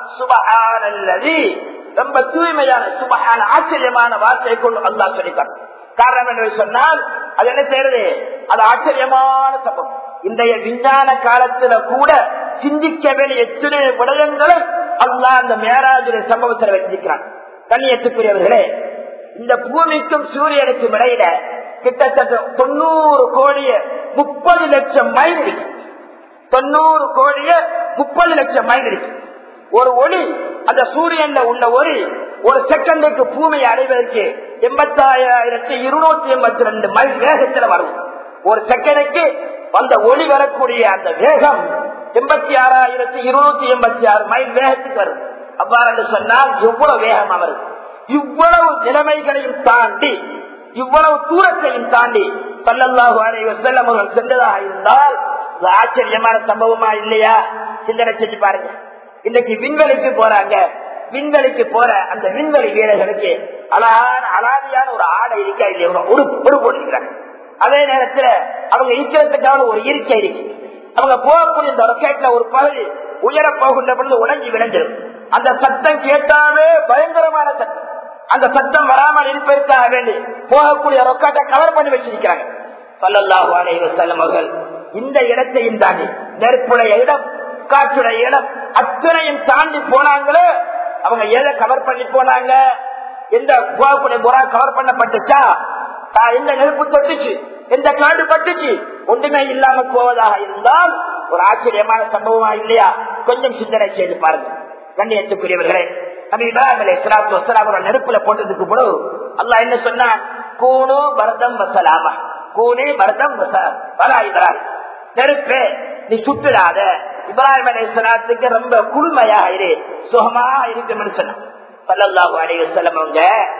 சுபஹானல்லதி ரொம்ப தூய்மையான சுபஹான ஆச்சரியமான வார்த்தையை கொண்டு அல்லா சொல்லித்தான் காரணம் என்று சொன்னால் அது என்ன செய்யறது அது ஆச்சரியமான சம்பவம் இன்றைய விஞ்ஞான காலத்துல கூட சிந்திக்க வேண்டிய எத்தனை விடயங்களை அல்லா அந்த மேராஜுடைய சம்பவத்தில் வச்சிருக்கிறான் கண்ணியத்துக்குரியவர்களே இந்த பூமிக்கும் சூரியனுக்கும் இடையில கிட்டத்தட்ட தொண்ணூறு கோடிய முப்பது லட்சம் மைல் இருக்கு தொண்ணூறு கோடிய முப்பது லட்சம் மைல் இருக்கு ஒரு ஒளி அந்த சூரியன்ல உள்ள ஒளி ஒரு செகண்டுக்கு பூமியை அடைவதற்கு எண்பத்தாயிரத்தி இருநூத்தி எண்பத்தி ரெண்டு மைல் வேகத்துல வரும் ஒரு செகண்டுக்கு அந்த ஒளி வரக்கூடிய அந்த வேகம் எண்பத்தி ஆறாயிரத்தி இருநூத்தி எண்பத்தி ஆறு மைல் வேகத்துக்கு வரும் அவ்வாறு சொன்னால் எவ்வளவு வேகமா வருது இவ்வளவு நிலைமைகளையும் தாண்டி இவ்வளவு தூரத்தையும் தாண்டி பல்லல்லாஹு அலைவர் செல்லம் அவர்கள் சென்றதாக இருந்தால் இது ஆச்சரியமான சம்பவமா இல்லையா சிந்தனை செஞ்சு பாருங்க இன்னைக்கு விண்வெளிக்கு போறாங்க விண்வெளிக்கு போற அந்த விண்வெளி வீரர்களுக்கு அழகான அலாதியான ஒரு ஆடை இருக்கா இல்லையா ஒரு ஒரு போட்டிருக்கிறாங்க அதே நேரத்துல அவங்க இருக்கிறதுக்கான ஒரு இருக்கை இருக்கு அவங்க போகக்கூடிய இந்த ரொக்கெட்ல ஒரு பகுதி உயர போகின்ற பொழுது உடஞ்சி விளைஞ்சிடும் அந்த சத்தம் கேட்டாவே பயங்கரமான சத்தம் அந்த சத்தம் வராமல் இருப்பதற்காக வேண்டி போகக்கூடிய ரொக்காட்டை கவர் பண்ணி வச்சிருக்கிறாங்க சல்லல்லாஹு அலைஹி வஸல்லம் அவர்கள் இந்த இடத்தையும் தாண்டி நெருப்புடைய இடம் காற்றுடைய இடம் அத்தனையும் தாண்டி போனாங்களே அவங்க எதை கவர் பண்ணி போனாங்க எந்த போகக்கூடிய புறா கவர் பண்ணப்பட்டுச்சா எந்த நெருப்பு தொட்டுச்சு எந்த காடு பட்டுச்சு ஒன்றுமே இல்லாம போவதாக இருந்தால் ஒரு ஆச்சரியமான சம்பவமா இல்லையா கொஞ்சம் சிந்தனை செய்து பாருங்க கண்ணியத்துக்குரியவர்களே நபி இப்ராஹிம் அலை சலாத்து வசலாம் நெருப்புல போட்டதுக்கு கூட அல்லாஹ் என்ன சொன்னான் கூணு பரதம் வசலாமா கூனே பரதம் வரா இப்ராஹிம் நெருப்பே நீ சுட்டுடாத இப்ராஹிம் அலை சலாத்துக்கு ரொம்ப குழுமையாக இரு சுகமா இருக்கும்னு சொன்னான் பல்லல்லாஹு அலைஹி வஸல்லம் அவங்க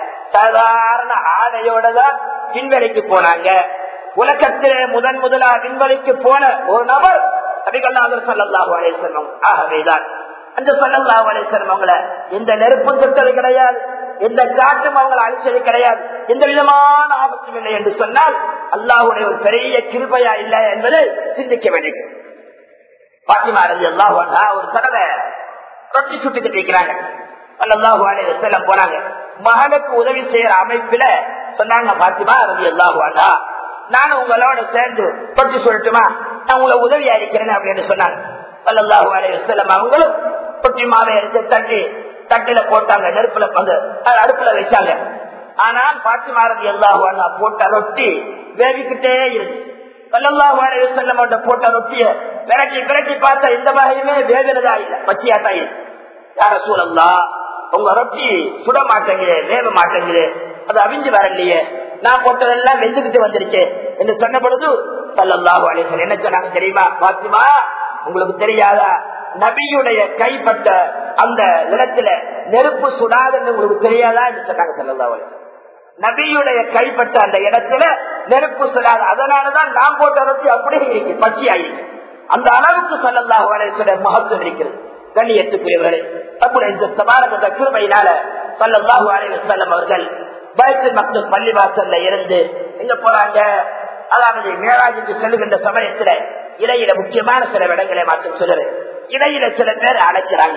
சாதாரண ஆடையோட தான் விண்வெளிக்கு போனாங்க உலகத்திலே முதன் முதலா விண்வெளிக்கு போன ஒரு நபர் அபிகல்லாதர் சல்லாஹூ அலேஸ்வரம் ஆகவேதான் அந்த சல்லாஹூ அலேஸ்வரம் அவங்கள எந்த நெருப்பும் தொட்டது கிடையாது எந்த காற்றும் அவங்களை அழிச்சது கிடையாது எந்த விதமான ஆபத்தும் இல்லை என்று சொன்னால் அல்லாஹுடைய ஒரு பெரிய கிருபையா இல்லை என்பதை சிந்திக்க வேண்டியது பாத்திமா ரவி அல்லாஹ் ஒரு தடவை ரொட்டி சுட்டுக்கிட்டு இருக்கிறாங்க அல்லாஹு அலையம் போனாங்க மகனுக்கு உதவி செய்யற அமைப்புல சொன்னாங்க பாத்திமா ரவி அல்லாஹுவாண்டா நானும் உங்களோட சேர்ந்து பற்றி சொல்லட்டுமா நான் உங்களை உதவியா இருக்கிறேன் அப்படின்னு சொன்னாங்க அல்லாஹு அலையம் அவங்களும் பொட்டி மாவை எடுத்து தட்டி தட்டில போட்டாங்க நெருப்புல வந்து அடுப்புல வச்சாங்க ஆனால் பாத்திமா ரவி அல்லாஹுவாண்டா போட்ட ரொட்டி வேவிக்கிட்டே இருக்கு சல்லல்லாஹு அலைஹி வஸல்லம் அவருடைய போட்ட ரொட்டிய விரட்டி விரட்டி பார்த்தா இந்த வகையுமே வேதனதா இல்ல பச்சையாட்டா இல்ல யார சூழல்லா உங்க ரொட்டி சுட மாட்டேங்குது வேக மாட்டேங்குது அது அவிஞ்சு வரலையே நான் போட்டதெல்லாம் வெந்துகிட்டு வந்துருச்சு என்று சொன்ன பொழுது சல்லல்லாஹு அலைஹி வஸல்லம் என்ன சொன்னாங்க தெரியுமா பாத்திமா உங்களுக்கு தெரியாதா நபியுடைய கைப்பட்ட அந்த இடத்துல நெருப்பு சுடாதுன்னு உங்களுக்கு தெரியாதா என்று சொன்னாங்க சல்லல்லாஹு அலைஹி வஸல்லம். நபியுடைய கைப்பட்ட அந்த இடத்துல நெருப்பு சொல்லாது அதனாலதான் நாம் போட்ட ரொட்டி அப்படியே இருக்கு பச்சையாயிருக்கு அந்த அளவுக்கு சல்லல்லாஹு அலைஹி மகத்துவம் இருக்கிறது கண்ணியத்துக்குரியவர்களே அப்படி இந்த சபாரக கிருமையினால சல்லல்லாஹு அலைஹி வஸல்லம் அவர்கள் பைத்துல் மக்தஸ் பள்ளிவாசல்ல இருந்து எங்க போறாங்க அதாவது மேராஜுக்கு செல்லுகின்ற சமயத்துல இடையில முக்கியமான சில இடங்களை மாற்றம் சொல்லுறது இடையில சில பேர் அழைக்கிறாங்க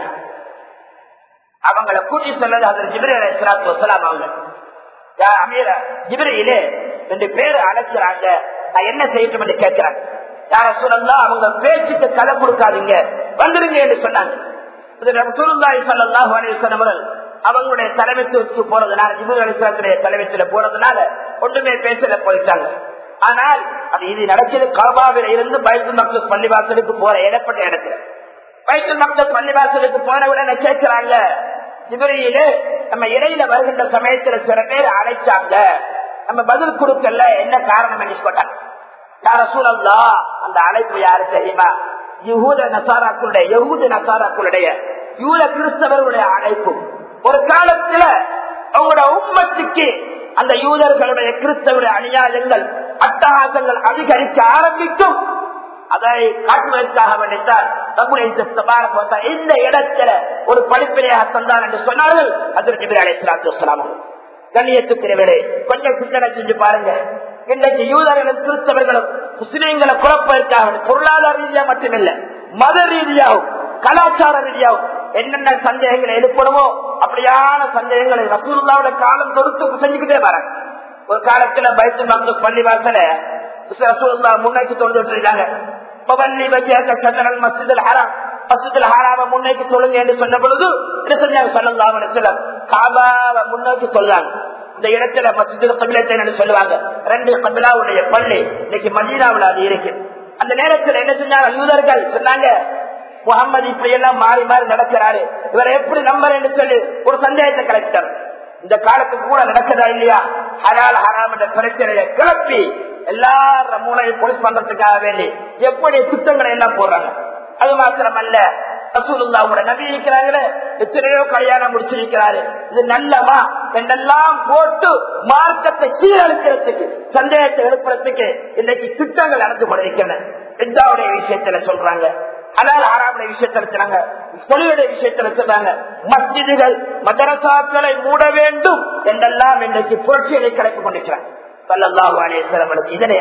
அவங்கள கூட்டி சொன்னது அதில் ஜிபிரி அலைஹிஸ்ஸலாத்து வஸ்ஸலாம் அவங்க யா அமீர ஜிபிரியிலே ரெண்டு பேர் அழைக்கிறாங்க நான் என்ன செய்யட்டும் என்று கேட்கிறாங்க யார சொல்லலாம் அவங்க பேச்சுக்கு தலை கொடுக்காதீங்க வந்துருங்க என்று சொன்னாங்க இது நம்ம சுருந்தாய் சொல்லலாம் அவர்கள் அவங்களுடைய தலைமைத்துவத்துக்கு போறதுனால ஜிபுர் அலிஸ்லாத்துடைய தலைமைத்துல போறதுனால ஒன்றுமே பேசல போயிட்டாங்க ஆனால் அது இது நடக்கிறது காபாவில இருந்து பைத்து மக்கள் பள்ளிவாசலுக்கு போற இடப்பட்ட இடத்துல பைத்து மக்கள் பள்ளிவாசலுக்கு போன உடனே கேட்கிறாங்க ஜிபரியிலே நம்ம இடையில வருகின்ற சமயத்துல சில பேர் அழைச்சாங்க நம்ம பதில் கொடுக்கல என்ன காரணம் என்று சொன்னாங்க யார சூழல்லா அந்த அழைப்பு யாரு தெரியுமா யூத நசாராக்களுடைய யகுத நசாராக்களுடைய யூத கிறிஸ்தவர்களுடைய அழைப்பு ஒரு காலத்துல அவங்களோட உம்மத்துக்கு அந்த யூதர்களுடைய கிறிஸ்தவருடைய அநியாயங்கள் அட்டகாசங்கள் அதிகரிக்க ஆரம்பிக்கும் அதை காட்டுவதற்காக வேண்டித்தான் நம்முடைய இந்த சபாரக் வந்தா இந்த இடத்துல ஒரு படிப்பினையாக தந்தான் என்று சொன்னார்கள் அதற்கு அலை சலாத்து வலாம் கண்ணியத்துக்குரியவரே கொஞ்சம் சிந்தனை செஞ்சு பாருங்க இன்றைக்கு யூதர்களும் கிறிஸ்தவர்களும் முஸ்லீம்களை குழப்பதற்காக பொருளாதார ரீதியா மட்டுமில்ல மத ரீதியாகவும் கலாச்சார ரீதியாகவும் என்னென்ன சந்தேகங்களை எழுப்பணுமோ அப்படியான சந்தேகங்களை ரசூல்லாவோட காலம் தொடுத்து செஞ்சுக்கிட்டே வராங்க ஒரு காலத்துல பைத்து மக்கள் பள்ளி வாசல ரசூல்லா முன்னேற்றி தொழுதுட்டு இருக்காங்க பவல்லி வஜ்ஜக சதரல் மஸ்ஜிதுல் ஹராம் மஸ்ஜிதுல் ஹராம முன்னேற்றி சொல்லுங்க என்று சொன்ன பொழுது என்ன செஞ்சாங்க ஸல்லல்லாஹு அலைஹி வஸல்லம் காபாவை முன்னோக்கி சொல்றாங்க இந்த இடத்துல மஸ்ஜிதுல் கபிலத்தை சொல்லுவாங்க ரெண்டு கபிலாவுடைய பள்ளி இன்னைக்கு மதீனாவுல அது இருக்கு அந்த நேரத்தில் என்ன செஞ்சாங்க யூதர்கள் சொன்னாங்க முகமது இப்படி எல்லாம் மாறி மாறி நடக்கிறாரு இவரை எப்படி நம்பர் சொல்லி ஒரு சந்தேகத்தை கலெக்டர் இந்த காலத்துக்கு கூட நடக்குதா இல்லையா ஹலால் ஹராம் என்ற பிரச்சனையை கிளப்பி எல்லார மூளையும் பொலிஸ் பண்றதுக்காக வேண்டி எப்படி திட்டங்களை எல்லாம் போடுறாங்க அது மாத்திரம் அல்ல ரசூலுல்லாவோட நபி இருக்கிறாங்களே எத்தனையோ கல்யாணம் முடிச்சிருக்கிறாரு இது நல்லமா என்றெல்லாம் போட்டு மார்க்கத்தை சீரழிக்கிறதுக்கு சந்தேகத்தை எழுப்புறதுக்கு இன்றைக்கு திட்டங்கள் நடந்து கொண்டிருக்கின்றன எந்தாவுடைய விஷயத்துல சொல்றாங்க அனால் ஆறாமுடைய விஷயத்துல சொன்னாங்க தொழிலுடைய விஷயத்துல சொன்னாங்க மஸ்ஜிதுகள் மதரசாக்களை மூட வேண்டும் என்றெல்லாம் இன்றைக்கு புரட்சிகளை கிடைத்துக் கொண்டிருக்கிறாங்க இதனை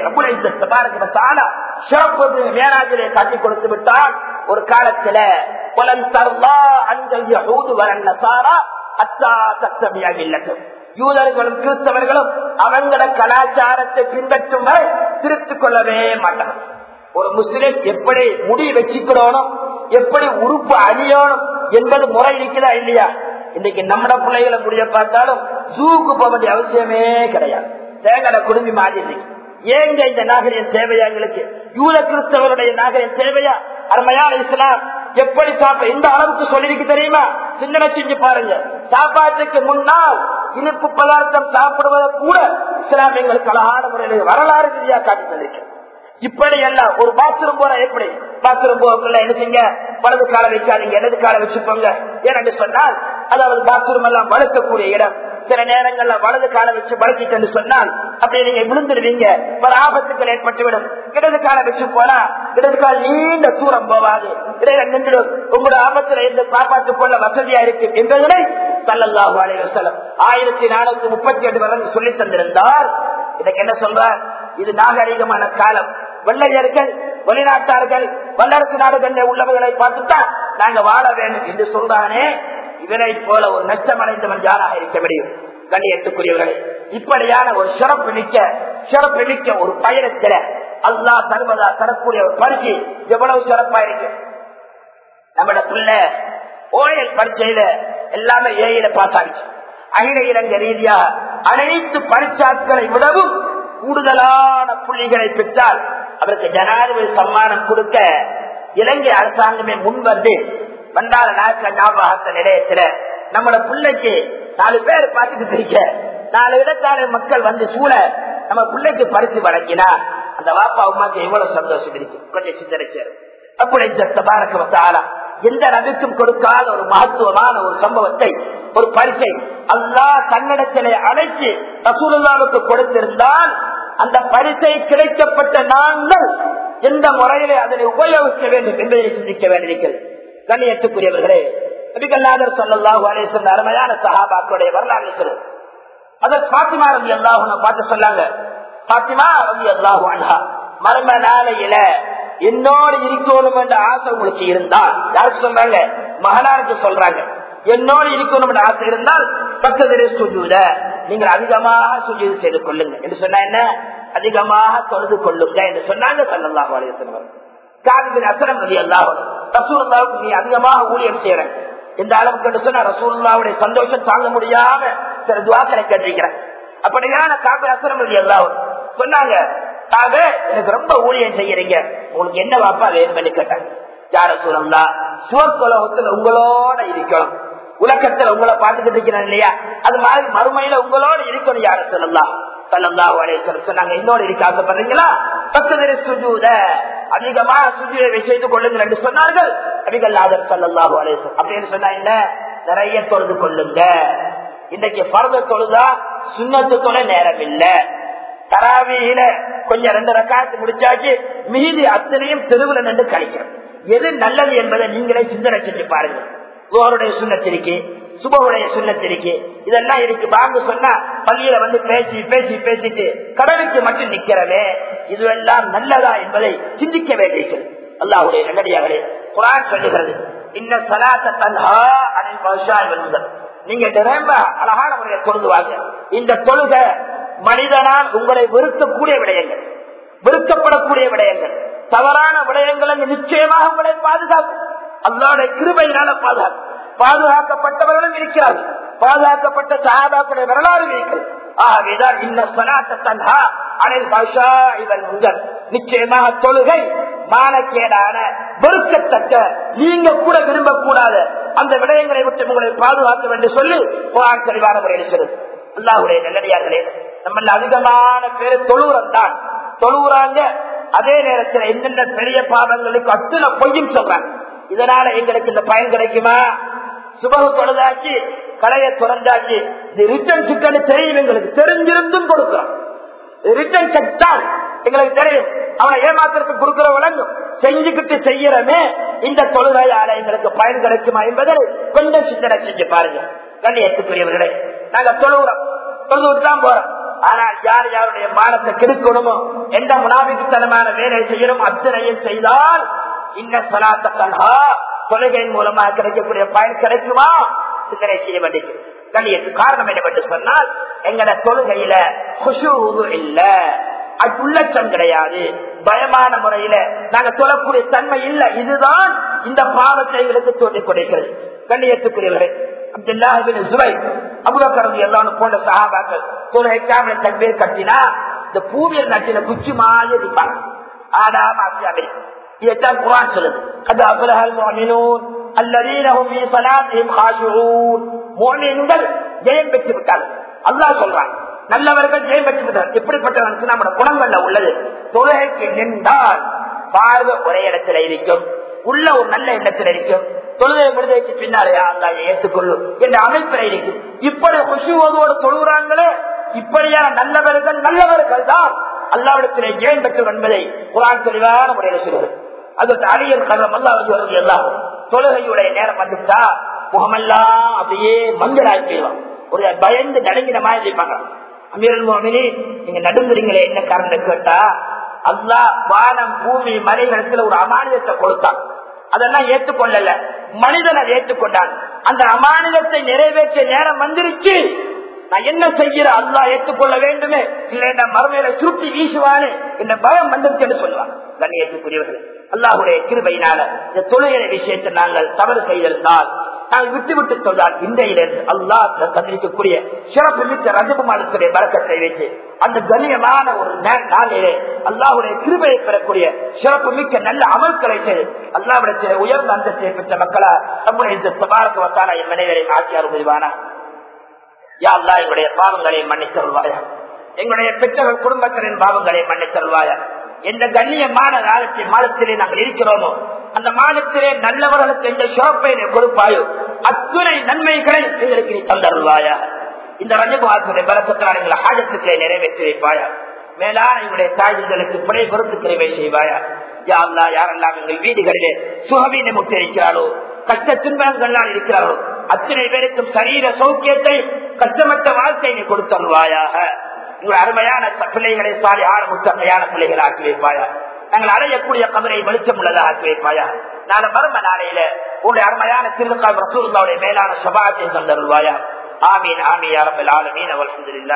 மேராஜிலே காட்டி கொடுத்து விட்டால் ஒரு காலத்துல புலன் தர்லா அஞ்சல் யஹூது வரன் நசாரா அத்தா தத்தமியாக இல்லட்டும் யூதர்களும் கிறிஸ்தவர்களும் அவங்கள கலாச்சாரத்தை பின்பற்றும் வரை திருத்திக் கொள்ளவே மாட்டாங்க ஒரு முஸ்லிம் எப்படி முடி வச்சுக்கிறோனும் எப்படி உறுப்பு அணியணும் என்பது முறை இருக்குதா இல்லையா இன்னைக்கு நம்மட பிள்ளைகளை முடிய பார்த்தாலும் ஜூக்கு போக வேண்டிய அவசியமே கிடையாது தேங்கட குடும்பி மாறி இன்னைக்கு ஏங்க இந்த நாகரிகம் தேவையா எங்களுக்கு யூத கிறிஸ்தவருடைய நாகரிகம் தேவையா அருமையான இஸ்லாம் எப்படி சாப்பிட இந்த அளவுக்கு சொல்லிருக்கு தெரியுமா சிந்தனை செஞ்சு பாருங்க சாப்பாட்டுக்கு முன்னால் இனிப்பு பதார்த்தம் சாப்பிடுவதை கூட இஸ்லாமியங்களுக்கு அழகான முறையில் வரலாறு ரீதியா காட்டி தந்திருக்கேன் இப்படி அல்ல ஒரு பாத்ரூம் போற எப்படி பாத்ரூம் போகக்குள்ள என்ன செய்யுங்க வலது கால வைக்காதீங்க இடது கால வச்சுப்போங்க ஏன்னு சொன்னால் அதாவது பாத்ரூம் எல்லாம் வளர்க்கக்கூடிய இடம் சில நேரங்கள்ல வலது கால வச்சு வளர்க்கிட்டு சொன்னால் அப்படி நீங்க விழுந்துருவீங்க பல ஆபத்துக்கள் ஏற்பட்டுவிடும் இடது கால வச்சு போனா இடது கால் நீண்ட தூரம் போவாது இடையில நின்றுடும் உங்களோட ஆபத்துல இருந்து காப்பாற்றிக் கொள்ள வசதியா இருக்கு என்பதனை சல்லல்லாஹு அலைஹி வஸல்லம் ஆயிரத்தி நானூத்தி முப்பத்தி எட்டு வருடம் சொல்லி தந்திருந்தால் இதுக்கு என்ன சொல்றார் இது நாகரிகமான காலம் வெள்ளையர்கள் வெளிநாட்டார்கள் வல்லரசு நாடுகளில் உள்ளவர்களை பார்த்துத்தான் நாங்க வாழ வேண்டும் என்று சொல்றானே இவரை போல ஒரு நஷ்டம் அடைந்தவன் யாராக இருக்க முடியும் கண்ணியத்துக்குரியவர்களே இப்படியான ஒரு சிறப்பு மிக்க சிறப்பு மிக்க ஒரு பயணத்தில அல்லா தருவதா தரக்கூடிய ஒரு பரிசு எவ்வளவு சிறப்பா இருக்கு நம்மிடத்துள்ள ஓயல் பரீட்சையில எல்லாமே ஏயில பாஸ் ஆகிச்சு அகில இலங்கை ரீதியாக அனைத்து பரீட்சாக்களை விடவும் கூடுதலான புள்ளிகளை பெற்றால் அவருக்கு ஜனாதிபதி சம்மானம் கொடுக்க இலங்கை அரசாங்கமே முன் வந்து வண்டார நாயக்க ஞாபகத்த நிலையத்துல நம்மளோட பிள்ளைக்கு நாலு பேர் பார்த்துட்டு இருக்க நாலு இடத்தான மக்கள் வந்து சூழ நம்ம பிள்ளைக்கு பரிசு வழங்கினா அந்த வாப்பா அம்மாக்கு எவ்வளவு சந்தோஷம் இருக்கு கொஞ்சம் சிந்தனைச்சாரு அப்படி பாரக்கவத்தாலா எந்த நபிக்கும் கொடுக்காத ஒரு மகத்துவமான ஒரு சம்பவத்தை ஒரு பரிசை அல்லா தன்னிடத்திலே அழைத்து ரசூலுல்லாவுக்கு கொடுத்திருந்தால் அந்த பரிசை கிடைக்கப்பட்ட நாங்கள் எந்த முறையிலே அதனை உபயோகிக்க வேண்டும் என்பதை சிந்திக்க வேண்டியிருக்கிறது கண்ணியத்துக்குரியவர்களே நபிகல்லாதர் சொல்லல்லாஹு அலே சொன்ன அருமையான சஹாபாக்களுடைய வரலாறு சொல்லுது அதற்கு பாத்திமா ரவி அல்லாஹு பார்த்து சொன்னாங்க பாத்திமா ரவி அல்லாஹு அண்ணா மர்ம நாளையில என்னோடு இருக்கணும் என்ற ஆசை உங்களுக்கு இருந்தால் யாருக்கு சொல்றாங்க மகனாருக்கு சொல்றாங்க என்னோடு இருக்கணும் என்ற ஆசை இருந்தால் பக்கத்திலே சுஜூத நீங்கள் அதிகமாக சுஜூது செய்து கொள்ளுங்க என்று சொன்னா என்ன அதிகமாக தொழுது கொள்ளுங்க என்று சொன்னாங்க சல்லல்லாஹு அலைஹி வஸல்லம் காபிபின் அசரம் ரதி அல்லாஹ் ரசூலுல்லாவுக்கு நீ அதிகமாக ஊழியம் செய்யறேன் இந்த அளவுக்கு என்று சொன்னா ரசூலுல்லாவுடைய சந்தோஷம் தாங்க முடியாம சில துவாக்களை கேட்டிருக்கிறேன் அப்படியான காபி அசரம் ரதி அல்லாஹ் சொன்னாங்க ஆக எனக்கு ரொம்ப ஊழியம் செய்யறீங்க உங்களுக்கு என்ன வாப்பா வேணும்னு கேட்டாங்க யார சூழல்லா சுவக்குலகத்துல உங்களோட இருக்கணும் உலகத்துல உங்களை பார்த்துக்கிட்டு இருக்கிறேன் இல்லையா அது மாதிரி மறுமையில உங்களோட இருக்கணும் யார சொல்லலாம் சல்லல்லா சொன்னாங்க என்னோட இருக்க ஆசைப்படுறீங்களா பக்கத்திலே சுஜூத அதிகமா சுஜூதை செய்து கொள்ளுங்கள் என்று சொன்னார்கள் அபிகல்லாதர் சல்லல்லாஹு அலேசன் அப்படின்னு சொன்னா என்ன நிறைய தொழுது கொள்ளுங்க இன்னைக்கு பரத தொழுதா சுண்ணத்து தொலை நேரம் இல்லை தராவியில கொஞ்சம் ரெண்டு ரக்காத்து முடிச்சாச்சு மீதி அத்தனையும் தெருவுல நின்று கழிக்கிறோம் எது நல்லது என்பதை நீங்களே சிந்தனை செஞ்சு பாருங்க கோருடைய சுண்ணத்திருக்கு சுபவுடைய சுண்ணத்திருக்கு இதெல்லாம் இருக்கு பாங்கு சொன்னா பள்ளியில வந்து பேசி பேசி பேசிட்டு கடலுக்கு மட்டும் நிக்கிறவே இதுவெல்லாம் நல்லதா என்பதை சிந்திக்க வேண்டியிருக்கிறது அல்லாஹுடைய நல்லடியார்களே குரான் சொல்லுகிறது இந்த சலாத்த தன்ஹா அனில் பஷா என்பது நீங்க ரொம்ப அழகான முறையை தொழுதுவாங்க இந்த தொழுகை மனிதனால் உங்களை வெறுக்கக்கூடிய விடயங்கள் வெறுக்கப்படக்கூடிய விடயங்கள் தவறான விடயங்கள் நிச்சயமாக உங்களை பாதுகாக்கும் அல்லாவுடைய கிருபையினால பாதுகாக்கும் பாதுகாக்கப்பட்டவர்களும் இருக்கிறார்கள் பாதுகாக்கப்பட்ட சகாபாக்களுடைய வரலாறு இருக்கிறது ஆகவேதான் இந்த சனாத்தன்ஹா அனில் பாஷா இவன் உங்கள் நிச்சயமாக தொழுகை மானக்கேடான வெறுக்கத்தக்க நீங்க கூட விரும்பக்கூடாத அந்த விடயங்களை விட்டு உங்களை பாதுகாக்க வேண்டும் சொல்லி குரான் தெளிவான முறையில் சொல்லுது அல்லாஹுடைய நல்லடியார்களே நம்ம அதிகமான பேரு தொழுவுறம் தான் தொழுவுறாங்க அதே நேரத்தில் எந்தெந்த பெரிய பாவங்களுக்கு அத்தனை பொய்யும் சொல்றாங்க இதனால எங்களுக்கு இந்த பயன் கிடைக்குமா சுபகு தொழுதாச்சு கடையை திறந்தாச்சு இது ரிட்டர்ன் சிக்கல் தெரியும் எங்களுக்கு தெரிஞ்சிருந்தும் கொடுக்கிறோம் ரிட்டர்ன் செக் தான் எங்களுக்கு தெரியும் அவனை ஏமாத்திரத்துக்கு கொடுக்கிற வழங்கும் செஞ்சுக்கிட்டு செய்யறமே இந்த தொழுகையால எங்களுக்கு பயன் கிடைக்குமா என்பதை கொஞ்சம் சிந்தனை செஞ்சு பாருங்க கண்ணியத்துக்குரியவர்களே நாங்க தொழுகிறோம் தொழுது தான் போறோம் ஆனால் யார் யாருடைய மானத்தை கெடுக்கணுமோ எந்த முனாபிக்குத்தனமான வேலை செய்யணும் அத்தனையும் செய்தால் இந்த சலாத்தன்ஹா தொழுகையின் மூலமாக கிடைக்கக்கூடிய பயன் கிடைக்குமா சிந்தனை செய்ய வேண்டியது கண்ணியத்து காரணம் என்னவென்று சொன்னால் எங்கட தொழுகையில குஷு இல்ல அது உள்ளச்சம் கிடையாது பயமான முறையில நாங்க சொல்லக்கூடிய தன்மை இல்ல இதுதான் இந்த பாவத்தை எங்களுக்கு சொல்லிக் கொடுக்கிறது கண்ணியத்துக்குரியவர்கள் போன்ற சகாபாக்கள் தொழுகைக்காக தன்பேர் கட்டினா இந்த பூவியல் நட்டின குச்சி மாதிரி இருப்பாங்க ஆடாம அபியாமல் இதைத்தான் குரான் சொல்லுது அது அபுலஹல் மோமினூன் அல்லதீனஹும் ஃபீ ஸலாத்திஹிம் காஷிஊன் முஃமின்கள் ஜெயம் பெற்று விட்டார்கள் அல்லாஹ் சொல்றான் நல்லவர்கள் ஜெயம் பெற்று விட்டார்கள் எப்படிப்பட்டவனுக்கு நம்முடைய குணங்கள்ல உள்ளது தொழுகைக்கு நின்றால் பார்வை ஒரே இடத்துல இருக்கும் உள்ள ஒரு நல்ல எண்ணத்தில் இருக்கும் தொழுகை முடிதைக்கு பின்னாலே அல்லா ஏற்றுக்கொள்ளும் என்ற அமைப்பில் இருக்கும் இப்படி குஷுவதோடு தொழுகிறாங்களே இப்படியான நல்லவர்கள் நல்லவர்கள் தான் அல்லாவிடத்திலே ஜெயம் பெற்று என்பதை குரான் தெளிவான முறையில் சொல்கிறது அது அழியல் கரம் அல்லாவது எல்லாம் தொழுகையுடைய நேரம் வந்துட்டா முகமெல்லாம் அப்படியே மஞ்சளாய் போயிடும் ஒரு பயந்து நடுங்கின மாதிரி இருப்பாங்க அமீரல் மோமினி நீங்க நடுங்குறீங்களே என்ன காரணம் கேட்டா அல்லா வானம் பூமி மலைகளத்துல ஒரு அமானியத்தை கொடுத்தான் அதெல்லாம் ஏற்றுக்கொள்ளல மனிதனை ஏற்றுக்கொண்டான் அந்த அமானிதத்தை நிறைவேற்ற நேரம் வந்துருச்சு நான் என்ன செய்கிற அல்லா ஏற்றுக்கொள்ள வேண்டுமே இல்லை மறுமையில சுருட்டி வீசுவானே என்ற பயம் வந்துருச்சுன்னு சொல்லுவாங்க கண்ணியத்துக்குரியவர்கள் அல்லாஹுடைய கிருபையினால இந்த தொழுகிற விஷயத்தை நாங்கள் தவறு செய்திருந்தால் நாங்கள் விட்டு விட்டு சொன்னால் இன்றையிலிருந்து அல்லாஹ் தந்திருக்கக்கூடிய சிறப்பு மிக்க ரஜபு மாதத்துடைய பறக்கத்தை வைத்து அந்த கண்ணியமான ஒரு நே- நாளிலே அல்லாஹுடைய கிருபையை பெறக்கூடிய சிறப்பு மிக்க நல்ல அமல்களை செய்து அல்லாவிடத்தில் உயர்ந்த அந்தத்தை பெற்ற மக்களா நம்முடைய இந்த சபாரத்து வத்தான என் மனைவரை ஆட்சியார் புரிவானா யா அல்லாஹ் எங்களுடைய பாவங்களை மன்னித்தருள்வாயா எங்களுடைய பெற்றோர் குடும்பத்தினரின் பாவங்களை மன்னித்தருள்வாயா எந்த கண்ணியமான காலத்தின் மாதத்திலே நாங்கள் இருக்கிறோமோ அந்த மாதத்திலே நல்லவர்களுக்கு எந்த சிறப்பை நீ கொடுப்பாயோ அத்துணை நன்மைகளை எங்களுக்கு நீ தந்தருள்வாயா இந்த ரஜபாசுடைய பலசத்தினால் எங்களை ஆஜத்துக்களை நிறைவேற்றி வைப்பாயா மேலான எங்களுடைய தாய்களுக்கு பிழை பொறுத்து கிருவை செய்வாயா யா அல்லாஹ் யாரெல்லாம் எங்கள் வீடுகளிலே சுகவீனம் இருக்கிறாரோ கஷ்ட துன்பங்கள்லாம் இருக்கிறாரோ அத்தனை பேருக்கும் சரீர சௌக்கியத்தை கஷ்டமற்ற வாழ்க்கை நீ கொடுத்தருள்வாயாக உங்கள் அருமையான பிள்ளைகளை சாரி ஆன முத்தமையான பிள்ளைகளை ஆக்கி வைப்பாயா நாங்கள் அடையக்கூடிய கமரை வெளிச்சம் உள்ளதாக ஆக்கி வைப்பாயா நாளை மர்ம நாளையில உங்களுடைய அருமையான திருக்கால் ரசூலுல்லாவுடைய மேலான சபாத்தை தந்தருள்வாயா ஆமீன் ஆமீன் யாரம்பல் ஆலமீன் அவள்